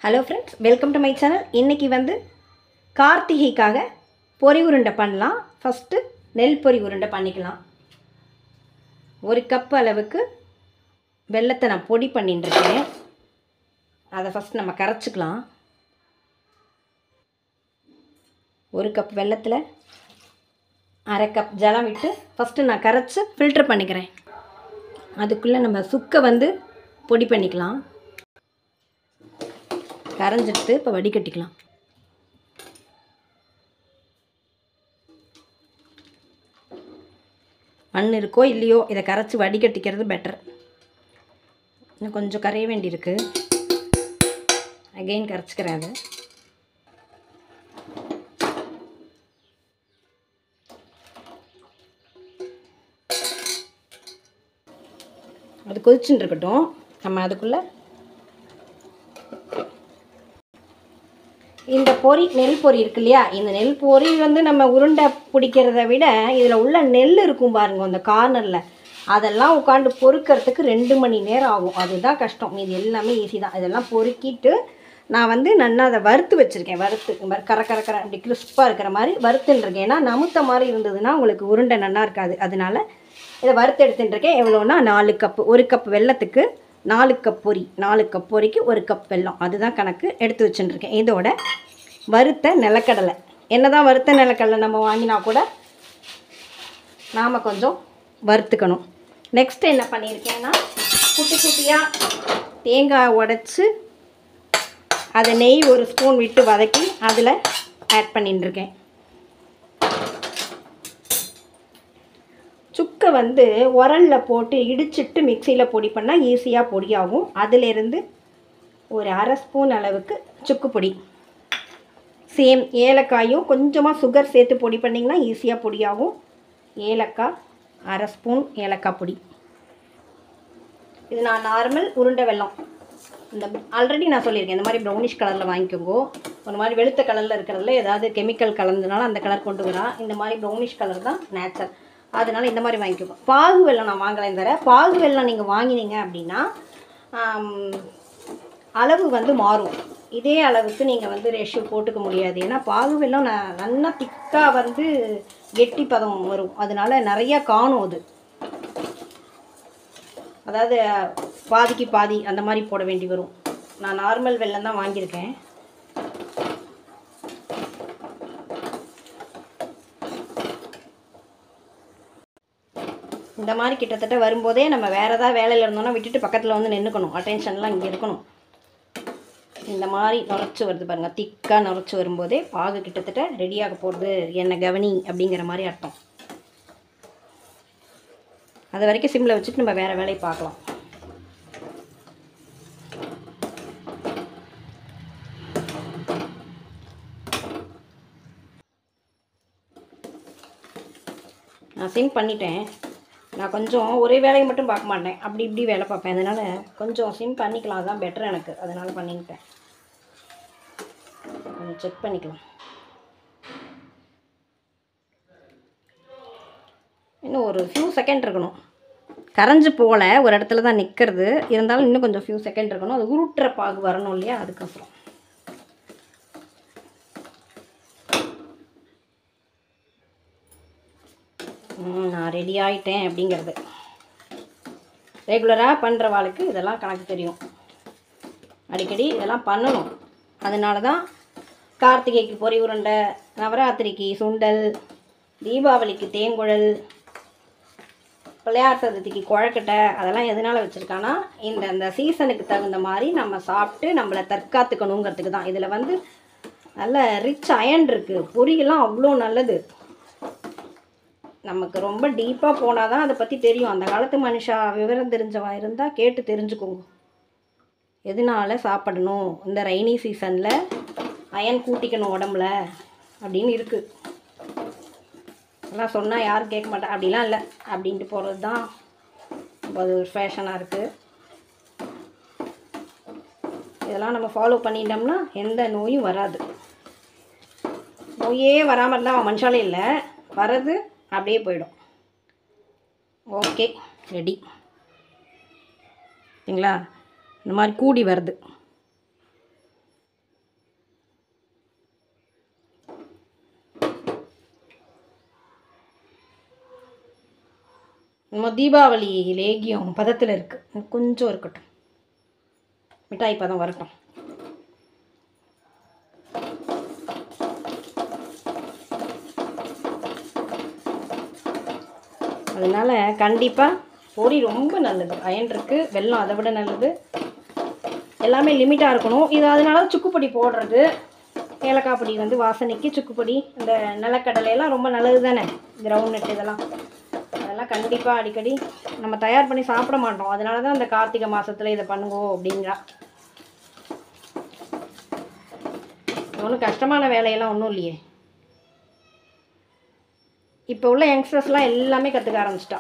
hello friends welcome to my channel இன்றைக்கி வந்து கார்த்திகைக்காக பொரி உருண்டை பண்ணலாம் ஃபஸ்ட்டு நெல் பொரி உருண்டை பண்ணிக்கலாம் ஒரு கப் அளவுக்கு வெல்லத்தை நான் பொடி பண்ணிட்டு இருக்கேன் அதை ஃபஸ்ட் நம்ம கரைச்சிக்கலாம் ஒரு கப் வெல்லத்தில் அரை கப் ஜலம் விட்டு ஃபஸ்ட்டு நான் கரைச்சி ஃபில்டர் பண்ணிக்கிறேன் அதுக்குள்ளே நம்ம சுக்கை வந்து பொடி பண்ணிக்கலாம் கரைஞ்சிட்டு இப்போ வடிகட்டிக்கலாம் மண் இருக்கோ இல்லையோ இதை கரைச்சி வடிகட்டிக்கிறது பெட்டர் இன்னும் கொஞ்சம் கரைய வேண்டியிருக்கு அகெயின் கரைச்சிக்கிறேன் அது அது கொதிச்சுட்டு இருக்கட்டும் நம்ம அதுக்குள்ளே இந்த பொரி நெல் பொரி இருக்கு இல்லையா இந்த நெல் பொரி வந்து நம்ம உருண்டை பிடிக்கிறத விட இதில் உள்ள நெல் இருக்கும் பாருங்க அந்த கார்னரில் அதெல்லாம் உட்காந்து பொறுக்கிறதுக்கு ரெண்டு மணி நேரம் ஆகும் அதுதான் கஷ்டம் இது எல்லாமே ஈஸி தான் இதெல்லாம் பொறுக்கிட்டு நான் வந்து நல்லா அதை வறுத்து வச்சுருக்கேன் வறுத்து இந்த மாதிரி கர கர கர அப்படி கிறிஸ்பாக இருக்கிற மாதிரி வறுத்துன்னு இருக்கேன் ஏன்னா நமுத்த மாதிரி இருந்ததுன்னா உங்களுக்கு உருண்டை நல்லா இருக்காது அதனால இதை வறுத்து எடுத்துட்டு இருக்கேன் எவ்வளோன்னா நாலு கப்பு ஒரு கப் வெல்லத்துக்கு நாலு கப் பொரி நாலு கப் பொரிக்கு ஒரு கப் வெல்லம் அதுதான் கணக்கு எடுத்து வச்சுட்டுருக்கேன் இதோட வறுத்த நிலக்கடலை என்ன தான் வறுத்த நிலக்கடலை நம்ம வாங்கினா கூட நாம் கொஞ்சம் வறுத்துக்கணும் நெக்ஸ்ட் என்ன பண்ணியிருக்கேன்னா குட்டி குட்டியாக தேங்காய் உடச்சி அதை நெய் ஒரு ஸ்பூன் விட்டு வதக்கி அதில் ஆட் பண்ணிட்டு இருக்கேன் சுக்கை வந்து உரலில் போட்டு இடிச்சிட்டு மிக்சியில் பொடி பண்ணால் ஈஸியாக பொடியாகும் அதிலிருந்து ஒரு அரை ஸ்பூன் அளவுக்கு சுக்கு பொடி சேம் ஏலக்காயும் கொஞ்சமாக சுகர் சேர்த்து பொடி பண்ணிங்கன்னா ஈஸியாக பொடியாகும் ஏலக்காய் அரை ஸ்பூன் ஏலக்காய் பொடி இது நான் நார்மல் உருண்டை வெல்லம் இந்த ஆல்ரெடி நான் சொல்லியிருக்கேன் இந்த மாதிரி ப்ரௌனிஷ் கலரில் வாங்கிக்கோங்க ஒரு மாதிரி வெளுத்த கலரில் இருக்கிறதுல ஏதாவது கெமிக்கல் கலந்தனால அந்த கலர் கொண்டு வரா இந்த மாதிரி ப்ரௌனிஷ் கலர் தான் நேச்சர் அதனால் இந்த மாதிரி வாங்கிக்கோங்க பாகு வெல்லம் நான் வாங்கலைன்னு தர பாகு வெல்லம் நீங்கள் வாங்கினீங்க அப்படின்னா ஆம், அளவு வந்து மாறும் இதே அளவுக்கு நீங்கள் வந்து ரேஷியோ போட்டுக்க முடியாது ஏன்னா பாகு வெல்லம் ந நல்லா திக்காக வந்து கெட்டி பதம் வரும் அதனால நிறையா காணும் அது அதாவது பாதிக்கு பாதி அந்த மாதிரி போட வேண்டி வரும் நான் நார்மல் வெல்லம் தான் வாங்கியிருக்கேன் இந்த மாதிரி கிட்டத்தட்ட வரும்போதே நம்ம வேறு ஏதாவது வேலையில் இருந்தோம்னா விட்டுட்டு பக்கத்தில் வந்து நின்றுக்கணும் அட்டென்ஷன்லாம் இங்கே இருக்கணும் இந்த மாதிரி நுரைச்சி வருது பாருங்கள் திக்காக நுரைச்சி வரும்போதே பாகு கிட்டத்தட்ட ரெடியாக போகிறது என்ன கவனி அப்படிங்கிற மாதிரி அர்த்தம் அது வரைக்கும் சிம்மில் வச்சுட்டு நம்ம வேறு வேலையை பார்க்கலாம் நான் சிம் பண்ணிட்டேன் நான் கொஞ்சம் ஒரே வேலையை மட்டும் பார்க்க மாட்டேன் அப்படி இப்படி வேலை பார்ப்பேன் அதனால் கொஞ்சம் சிம் பண்ணிக்கலாம் அதுதான் பெட்டர் எனக்கு அதனால் பண்ணிக்கிட்டேன் கொஞ்சம் செக் பண்ணிக்கலாம் இன்னும் ஒரு ஃபியூ செகண்ட் இருக்கணும் கரைஞ்சு போகல ஒரு இடத்துல தான் நிற்கிறது இருந்தாலும் இன்னும் கொஞ்சம் ஃபியூ செகண்ட் இருக்கணும் அது உருட்டுற பாகு வரணும் இல்லையா அதுக்கப்புறம் ம், நான் ரெடி ஆயிட்டேன் அப்படிங்கிறது ரெகுலராக பண்ணுற வாளுக்கு இதெல்லாம் கணக்கு தெரியும் அடிக்கடி இதெல்லாம் பண்ணணும் அதனால தான் கார்த்திகைக்கு பொரி உருண்டை நவராத்திரிக்கு சுண்டல் தீபாவளிக்கு தேங்குழல் பிள்ளையார் சதுர்த்திக்கு குழக்கட்டை அதெல்லாம் எதனால் வச்சுருக்கான்னா இந்த அந்த சீசனுக்கு தகுந்த மாதிரி நம்ம சாப்பிட்டு நம்மளை தற்காத்துக்கணுங்கிறதுக்கு தான் இதில் வந்து நல்ல ரிச் அயன் இருக்குது பொரியெல்லாம் அவ்வளோ நல்லது நமக்கு ரொம்ப டீப்பாக போனால் தான் அதை பற்றி தெரியும் அந்த காலத்து மனுஷா விவரம் தெரிஞ்சவா இருந்தால் கேட்டு தெரிஞ்சுக்கோங்க எதனால சாப்பிடணும் இந்த ரைனி சீசனில் அயன் கூட்டிக்கணும் உடம்புல அப்படின்னு இருக்குது எல்லாம் சொன்னால் யாரும் கேட்க மாட்டா அப்படிலாம் இல்லை அப்படின்ட்டு போகிறது தான் ரொம்ப அது ஒரு ஃபேஷனாக இருக்குது இதெல்லாம் நம்ம ஃபாலோ பண்ணிட்டோம்னா எந்த நோயும் வராது நோயே வராமல் இருந்தால் அவன் மனுஷாலே இல்லை வர்றது அப்படியே போயிடும் ஓகே ரெடி சரிங்களா இந்த மாதிரி கூடி வருது நம்ம தீபாவளி லேகியம் பதத்தில் இருக்குது கொஞ்சம் இருக்கட்டும் மிட்டாய் பதம் வரட்டும் அதனால் கண்டிப்பாக பொரி ரொம்ப நல்லது அயன் இருக்குது வெல்லம் அதை விட நல்லது எல்லாமே லிமிட்டாக இருக்கணும் இது அதனால சுக்குப்பொடி போடுறது ஏலக்காய் பொடி வந்து வாசனைக்கு சுக்குப்பொடி இந்த நிலக்கடலை எல்லாம் ரொம்ப நல்லது தானே கிரவுண்ட் நட் இதெல்லாம் அதெல்லாம் கண்டிப்பாக அடிக்கடி நம்ம தயார் பண்ணி சாப்பிட மாட்டோம் அதனால தான் இந்த கார்த்திகை மாதத்தில் இதை பண்ணுங்கோ அப்படிங்கிறா ஒன்றும் கஷ்டமான வேலையெல்லாம் ஒன்றும் இல்லையே இப்போ உள்ள யங்ஸ்டர்ஸ்லாம் எல்லாமே கற்றுக்க ஆரம்பிச்சிட்டா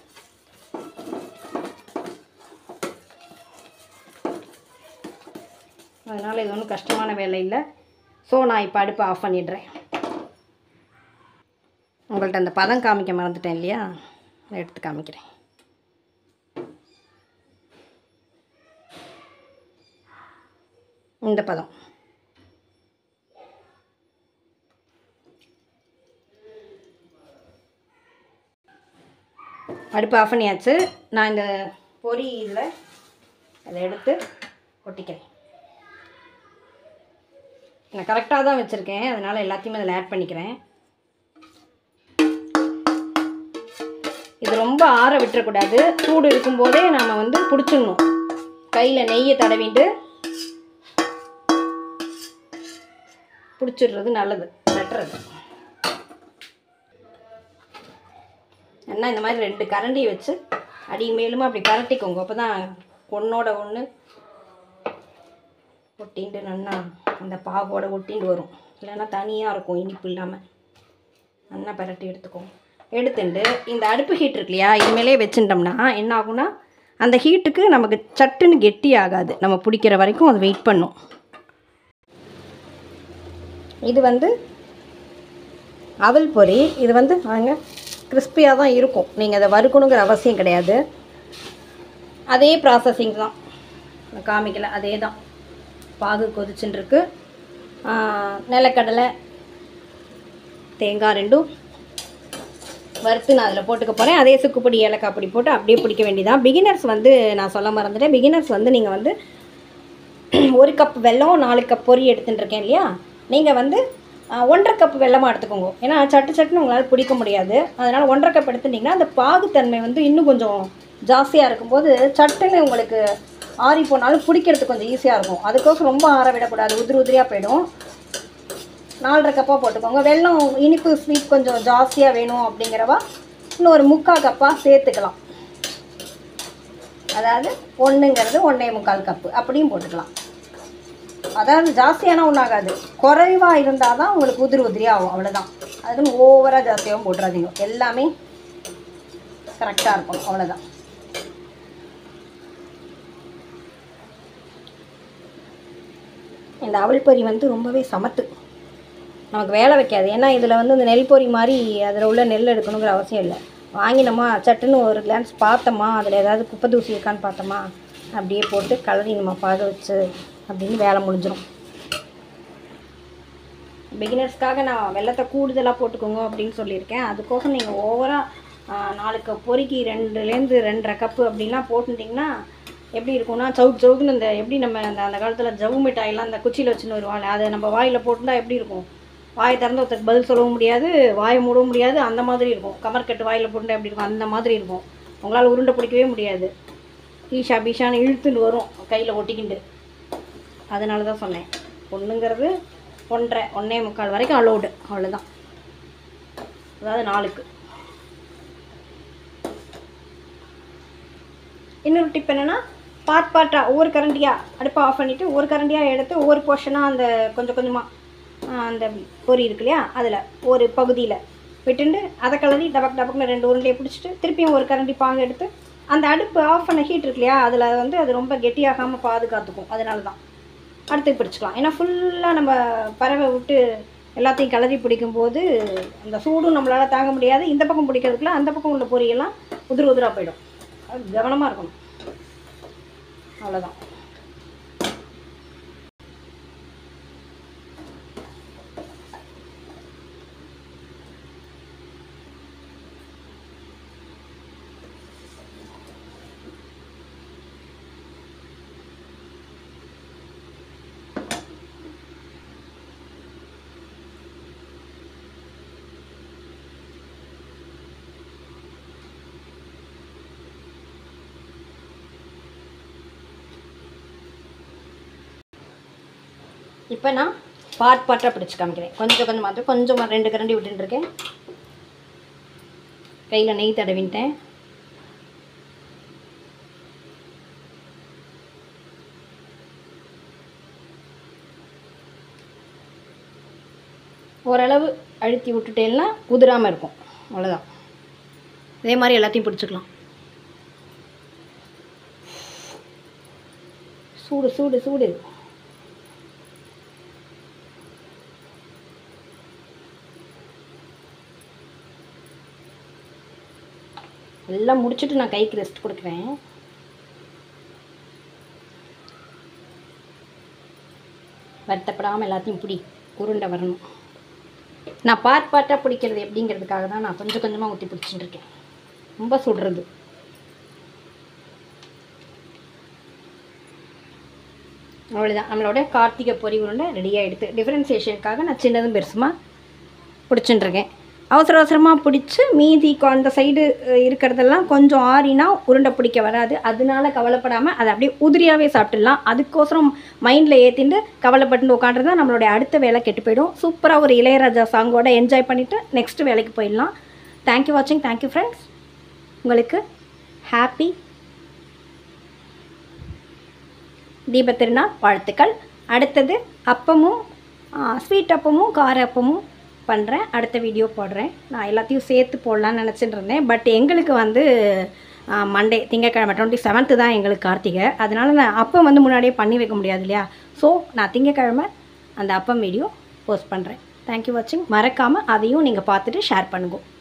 அதனால் இது ஒன்றும் கஷ்டமான வேலை இல்லை ஸோ நான் இப்போ அடுப்பை ஆஃப் பண்ணிடுறேன் உங்கள்கிட்ட அந்த பதம் காமிக்க மறந்துட்டேன் இல்லையா அதை எடுத்து காமிக்கிறேன் இந்த பதம் அடுப்பு ஆஃப் பண்ணியாச்சு நான் இந்த பொரி இதில் அதை எடுத்து கொட்டிக்கிறேன் நான் கரெக்டாக தான் வச்சுருக்கேன் அதனால் எல்லாத்தையுமே அதில் ஆட் பண்ணிக்கிறேன் இது ரொம்ப ஆற விட்டுறக்கூடாது சூடு இருக்கும்போதே நாம் வந்து பிடிச்சிடணும் கையில் நெய்யை தடவிட்டு பிடிச்சிடுறது நல்லது வெட்டுறது என்ன இந்த மாதிரி ரெண்டு கரண்டி வச்சு அடி மேலுமா அப்படி பரட்டிக்கோங்க அப்போ தான் ஒன்றோட ஒன்று ஒட்டின்ட்டு நல்லா அந்த பாகோட ஒட்டின்ட்டு வரும் இல்லைன்னா தனியாக இருக்கும் இனிப்பு இல்லாமல் நல்லா பரட்டி எடுத்துக்கோங்க எடுத்துட்டு இந்த அடுப்பு ஹீட் இருக்கு இல்லையா இனிமேலே வச்சுட்டோம்னா என்ன ஆகும்னா அந்த ஹீட்டுக்கு நமக்கு சட்டுன்னு கெட்டி ஆகாது நம்ம பிடிக்கிற வரைக்கும் அது வெயிட் பண்ணும் இது வந்து அவல் பொரி இது வந்து வாங்க கிறிஸ்பியாக தான் இருக்கும் நீங்கள் அதை வறுக்கணுங்கிற அவசியம் கிடையாது அதே ப்ராசஸிங் தான் நான் காமிக்கல அதே தான் பாகு கொதிச்சுன்னு இருக்கு ஆஹ், நிலக்கடலை தேங்காய் ரெண்டும் வறுத்து நான் அதில் போட்டுக்க போகிறேன் அதே சுக்குப்பொடி ஏலக்காய் பொடி போட்டு அப்படியே பிடிக்க வேண்டியதான் பிகினர்ஸ் வந்து நான் சொல்ல மறந்துட்டேன் பிகினர்ஸ் வந்து நீங்கள் வந்து ஒரு கப் வெல்லம் நாலு கப் பொரி எடுத்துட்டு இருக்கேன் இல்லையா நீங்கள் வந்து ஆஹ், ஒன்றரை கப் வெல்லமாக எடுத்துக்கோங்க ஏன்னா சட்டு சட்டுன்னு உங்களால் பிடிக்க முடியாது அதனால் ஒன்றரை கப் எடுத்துட்டிங்கன்னா அந்த பாகுத்தன்மை வந்து இன்னும் கொஞ்சம் ஜாஸ்தியாக இருக்கும்போது சட்டுன்னு உங்களுக்கு ஆறி போனாலும் பிடிக்கிறதுக்கு கொஞ்சம் ஈஸியாக இருக்கும் அதுக்கோசம் ரொம்ப ஆற விடக்கூடாது உதிரி உதிரியாக போயிடும் நாலரை கப்பாக போட்டுக்கோங்க வெல்லம் இனிப்பு ஸ்வீட் கொஞ்சம் ஜாஸ்தியாக வேணும் அப்படிங்கிறவா இன்னும் ஒரு முக்கால் கப்பாக சேர்த்துக்கலாம் அதாவது ஒன்றுங்கிறது ஒன்றே முக்கால் கப்பு அப்படியும் போட்டுக்கலாம் அதாவது ஜாஸ்தியான ஒன்றாகாது குறைவாக இருந்தால் தான் உங்களுக்கு உதிரி உதிரி ஆகும் அவ்வளோதான் அதுக்குன்னு ஓவராக ஜாஸ்தியாகவும் போட்டுறாதீங்க எல்லாமே கரெக்டாக இருக்கும் அவ்வளோதான் இந்த அவல் பொரி வந்து ரொம்பவே சமத்து நமக்கு வேலை வைக்காது ஏன்னா இதில் வந்து இந்த நெல் பொரி மாதிரி அதில் உள்ள நெல் எடுக்கணுங்கிற அவசியம் இல்லை வாங்கினோமா சட்டுன்னு ஒரு கிளான்ஸ் பார்த்தோமா அதில் ஏதாவது குப்பை தூசி இருக்கான்னு பார்த்தோமா அப்படியே போட்டு கலரி நம்ம பாக வச்சு அப்படின்னு வேலை முடிஞ்சிடும் பிகினர்ஸ்க்காக நான் வெள்ளத்தை கூடுதலாக போட்டுக்கோங்க அப்படின்னு சொல்லியிருக்கேன் அதுக்கோசம் நீங்கள் ஓவராக நாலு கப் பொறுக்கி ரெண்டுலேருந்து ரெண்டரை கப்பு அப்படின்லாம் போட்டுட்டிங்கன்னா எப்படி இருக்கும்னா சவுக்கு சவுக்குன்னு இந்த எப்படி நம்ம அந்த அந்த காலத்தில் ஜவு மிட்டாயெல்லாம் அந்த குச்சியில் வச்சுன்னு வருவாங்க அதை நம்ம வாயில் போட்டுருந்தா எப்படி இருக்கும் வாயை திறந்து ஒருத்தருக்கு பதில் சொல்லவும் முடியாது வாயை மூடவும் முடியாது அந்த மாதிரி இருக்கும் கமர்கட்டு வாயில் போட்டுட்டா எப்படி இருக்கும் அந்த மாதிரி இருக்கும் உங்களால் உருண்டை பிடிக்கவே முடியாது ஈஷா பீஷான்னு இழுத்துட்டு வரும் கையில் ஒட்டிக்கிண்டு அதனால தான் சொன்னேன் ஒன்றுங்கிறது ஒன்றரை ஒன்றே முக்கால் வரைக்கும் அலோடு அவ்வளோதான் அதாவது நாலுக்கு இன்னொரு டிப் என்னென்னா பார்ட் பார்ட்டாக ஒவ்வொரு கரண்டியாக அடுப்பை ஆஃப் பண்ணிவிட்டு ஒவ்வொரு கரண்டியாக எடுத்து ஒவ்வொரு போர்ஷனாக அந்த கொஞ்சம் கொஞ்சமாக அந்த பொரி இருக்கு இல்லையா அதில் ஒரு பகுதியில் விட்டுண்டு அதை கலரி டபக் டபக்குன்னு ரெண்டு உருண்டையை பிடிச்சிட்டு திருப்பியும் ஒரு கரண்டி பாங்க எடுத்து அந்த அடுப்பு ஆஃப் பண்ண ஹீட் இருக்கு இல்லையா அதில் வந்து அது ரொம்ப கெட்டியாகாமல் பாதுகாத்துக்கும் அதனால தான் அடுத்து பிடிச்சிக்கலாம் ஏன்னா ஃபுல்லாக நம்ம பறவை விட்டு எல்லாத்தையும் கிளறி பிடிக்கும்போது அந்த சூடும் நம்மளால் தாங்க முடியாது இந்த பக்கம் பிடிக்கிறதுக்குள்ள அந்த பக்கம் உள்ள பொரியெல்லாம் உதிர உதிராக போயிடும் அது கவனமாக இருக்கணும் அவ்வளோதான் இப்போ நான் பார்ட் பார்ட்டாக பிடிச்சு காமிக்கிறேன் கொஞ்சம் கொஞ்சம் மாத்திரம் கொஞ்சம் ரெண்டு கரண்டி விட்டுருக்கேன் கையில் நெய் தடவிட்டேன் ஓரளவு அழுத்தி விட்டுட்டேன்னா உதிராமல் இருக்கும் அவ்வளோதான் இதே மாதிரி எல்லாத்தையும் பிடிச்சிக்கலாம் சூடு சூடு சூடு எல்லாம் முடிச்சுட்டு நான் கைக்கு ரெஸ்ட் கொடுக்குறேன் வருத்தப்படாமல் எல்லாத்தையும் பிடி உருண்டை வரணும் நான் பார்ட் பார்ட்டாக பிடிக்கிறது எப்படிங்கிறதுக்காக தான் நான் கொஞ்சம் கொஞ்சமாக ஊற்றி பிடிச்சிட்டு இருக்கேன் ரொம்ப சுடுறது அவ்வளோதான் நம்மளோட கார்த்திகை பொரி உருண்டை ரெடியாக எடுத்து டிஃப்ரென்சியேஷனுக்காக நான் சின்னதும் பெருசுமாக பிடிச்சிட்டு இருக்கேன் அவசர அவசரமாக பிடிச்சி மீதி கொ- அந்த சைடு இருக்கிறதெல்லாம் கொஞ்சம் ஆறினா உருண்டை பிடிக்க வராது அதனால கவலைப்படாமல் அதை அப்படியே உதிரியாகவே சாப்பிட்டுடலாம் அதுக்கோசரம் மைண்டில் ஏற்றிட்டு கவலைப்பட்டு உட்காந்துருந்தா நம்மளுடைய அடுத்த வேலை கெட்டு போயிடும் சூப்பராக ஒரு இளையராஜா சாங்கோட என்ஜாய் பண்ணிவிட்டு நெக்ஸ்ட் வேலைக்கு போயிடலாம் தேங்க்யூ வாட்சிங் தேங்க்யூ ஃப்ரெண்ட்ஸ் உங்களுக்கு ஹாப்பி தீபத் திருநாள் வாழ்த்துக்கள் அடுத்தது அப்பமும் ஸ்வீட் அப்பமும் கார அப்பமும் பண்ணுறேன் அடுத்த வீடியோ போடுறேன் நான் எல்லாத்தையும் சேர்த்து போடலான்னு நினச்சிட்டு இருந்தேன் பட் எங்களுக்கு வந்து மண்டே திங்கக்கிழமை டுவெண்ட்டி செவன்த்து தான் எங்களுக்கு கார்த்திகை அதனால் நான் அப்பம் வந்து முன்னாடியே பண்ணி வைக்க முடியாது இல்லையா ஸோ நான் திங்கக்கிழமை அந்த அப்பம் வீடியோ போஸ்ட் பண்ணுறேன் தேங்க்யூ வாட்சிங் மறக்காமல் அதையும் நீங்கள் பார்த்துட்டு ஷேர் பண்ணுங்க